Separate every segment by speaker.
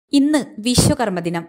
Speaker 1: ഇന്ന് വിശ്വകർമ്മ ദിനം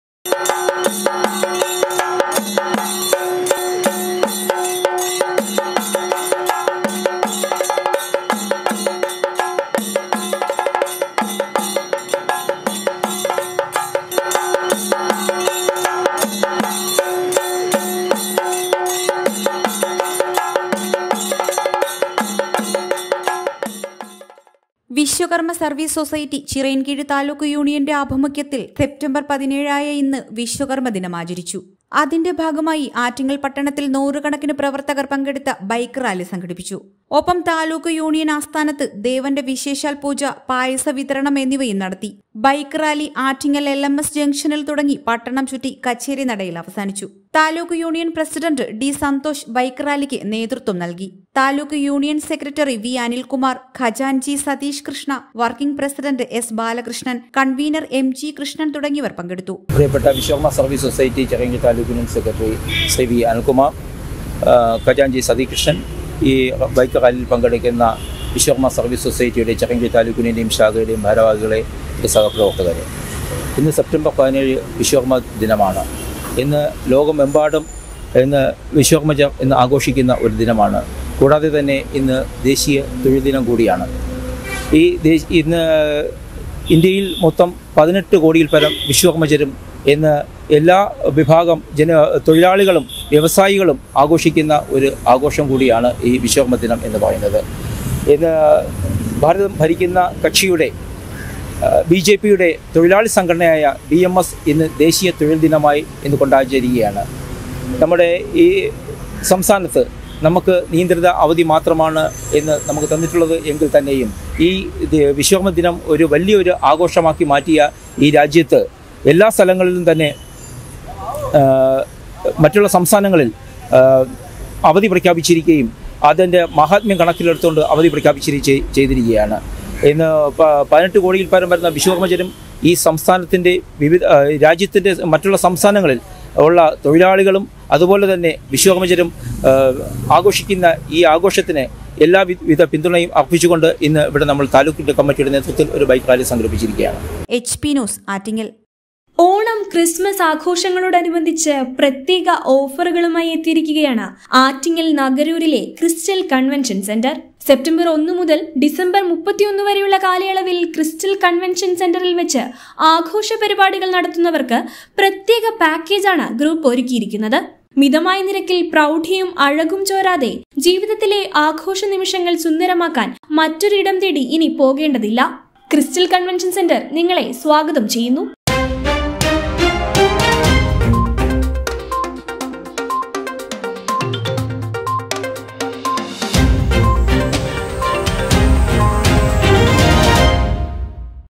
Speaker 1: Vishwakarma service society Chirayinkeezhu taluk യൂണിയന്റെ ആഭിമുഖ്യത്തിൽ സെപ്റ്റംബർ പതിനേഴായ ഇന്ന് വിശ്വകർമ്മ ദിനം ആചരിച്ചു അതിന്റെ ഭാഗമായി ആറ്റിങ്ങൽ പട്ടണത്തിൽ നൂറുകണക്കിന് പ്രവർത്തകർ പങ്കെടുത്ത ബൈക്ക് റാലി സംഘടിപ്പിച്ചു ഒപ്പം താലൂക്ക് യൂണിയൻ ആസ്ഥാനത്ത് ദേവന്റെ വിശേഷാൽ പൂജ പായസ വിതരണം എന്നിവയും നടത്തി bike rally Attingal L M S ജംഗ്ഷനിൽ തുടങ്ങി പട്ടണം ചുറ്റി കച്ചേരി നടയിൽ അവസാനിച്ചു taluk union president D Santhosh bike റാലിക്ക് നേതൃത്വം നൽകി taluk union secretary V Anilkumar ഖജാൻജി Satheesh Krishna working president S Balakrishnan convener M G Krishnan തുടങ്ങിയവർ പങ്കെടുത്തു
Speaker 2: പ്രിയപ്പെട്ട വിശ്വകർമ്മ സർവീസ് സൊസൈറ്റി ചെറങ്ങി taluk union secretary Shri V Anilkumar ആ, ഖജാൻജി സതീകൃഷ്ണൻ ഈ ബൈക്ക് റാലിയിൽ പങ്കെടുക്കുന്ന വിശ്വകർമ്മ സർവീസ് സൊസൈറ്റിയുടെ ചെറങ്ങി താലൂക്ക് യൂണിയന്റെയും ശാഖയുടെയും ഭാരവാഹികളെ എൻ്റെ സഹപ്രവർത്തകരെ ഇന്ന് സെപ്റ്റംബർ പതിനേഴ് വിശ്വകർമ്മ ദിനമാണ് ഇന്ന് ലോകമെമ്പാടും ഇന്ന് വിശ്വകർമ്മ ജ- എന്ന് ആഘോഷിക്കുന്ന ഒരു ദിനമാണ് കൂടാതെ തന്നെ ഇന്ന് ദേശീയ തൊഴിൽ ദിനം കൂടിയാണ് ഈ ദേശ- ഇന്ന് ഇന്ത്യയിൽ മൊത്തം പതിനെട്ട് കോടിയിൽ പരം വിശ്വകർമ്മജരും എന്ന് എല്ലാ വിഭാഗം ജന തൊഴിലാളികളും വ്യവസായികളും ആഘോഷിക്കുന്ന ഒരു ആഘോഷം കൂടിയാണ് ഈ വിശ്വകർമ്മ ദിനം എന്ന് പറയുന്നത് ഇന്ന് ഭാരതം ഭരിക്കുന്ന കക്ഷിയുടെ ബി ജെ പിയുടെ തൊഴിലാളി സംഘടനയായ ബി എം എസ് ഇന്ന് ദേശീയ തൊഴിൽ ദിനമായി ഇന്ന് കൊണ്ടാചരിക്കുകയാണ് നമ്മുടെ ഈ സംസ്ഥാനത്ത് നമുക്ക് നിയന്ത്രിത അവധി മാത്രമാണ് എന്ന് നമുക്ക് തന്നിട്ടുള്ളത് എങ്കിൽ തന്നെയും ഈ ഇത് വിശ്വകർമ്മ ദിനം ഒരു വലിയൊരു ആഘോഷമാക്കി മാറ്റിയ ഈ രാജ്യത്ത് എല്ലാ സ്ഥലങ്ങളിലും തന്നെ ആ, മറ്റുള്ള സംസ്ഥാനങ്ങളിൽ ആ, അവധി പ്രഖ്യാപിച്ചിരിക്കുകയും അതിൻ്റെ മഹാത്മ്യം കണക്കിലെടുത്തുകൊണ്ട് അവധി പ്രഖ്യാപിച്ചിരി ചെയ്- ചെയ്തിരിക്കുകയാണ് ഇന്ന് പ- പതിനെട്ട് കോടിയിൽ പരം വരുന്ന വിശ്വകർമ്മജരും ഈ സംസ്ഥാനത്തിൻ്റെ വിവിധ ആ, രാജ്യത്തിൻ്റെ മറ്റുള്ള സംസ്ഥാനങ്ങളിൽ ഉള്ള തൊഴിലാളികളും അതുപോലെ തന്നെ വിശ്വകർമ്മജരും ആ, ആഘോഷിക്കുന്ന ഈ ആഘോഷത്തിന് എല്ലാവിധ പിന്തുണയും അർപ്പിച്ചുകൊണ്ട് ഇന്ന് ഇവിടെ നമ്മൾ താലൂക്ക് കമ്മിറ്റിയുടെ നേതൃത്വത്തിൽ ഒരു ബൈക്ക് റാലി സംഘടിപ്പിച്ചിരിക്കുകയാണ്
Speaker 1: H P news Attingal
Speaker 3: Onam Christmas ആഘോഷങ്ങളോടനുബന്ധിച്ച് പ്രത്യേക ഓഫറുകളുമായി എത്തിയിരിക്കുകയാണ് ആറ്റിങ്ങൽ നഗരൂരിലെ ക്രിസ്റ്റൽ കൺവെൻഷൻ സെന്റർ സെപ്റ്റംബർ ഒന്ന് മുതൽ ഡിസംബർ മുപ്പത്തിയൊന്ന് വരെയുള്ള കാലയളവിൽ ക്രിസ്റ്റൽ കൺവെൻഷൻ സെന്ററിൽ വെച്ച് ആഘോഷ പരിപാടികൾ നടത്തുന്നവർക്ക് പ്രത്യേക പാക്കേജാണ് ഗ്രൂപ്പ് ഒരുക്കിയിരിക്കുന്നത് മിതമായ നിരക്കിൽ പ്രൗഢിയും അഴകും ചോരാതെ ജീവിതത്തിലെ ആഘോഷ നിമിഷങ്ങൾ സുന്ദരമാക്കാൻ മറ്റൊരിടം തേടി ഇനി പോകേണ്ടതില്ല ക്രിസ്റ്റൽ കൺവെൻഷൻ സെന്റർ നിങ്ങളെ സ്വാഗതം ചെയ്യുന്നു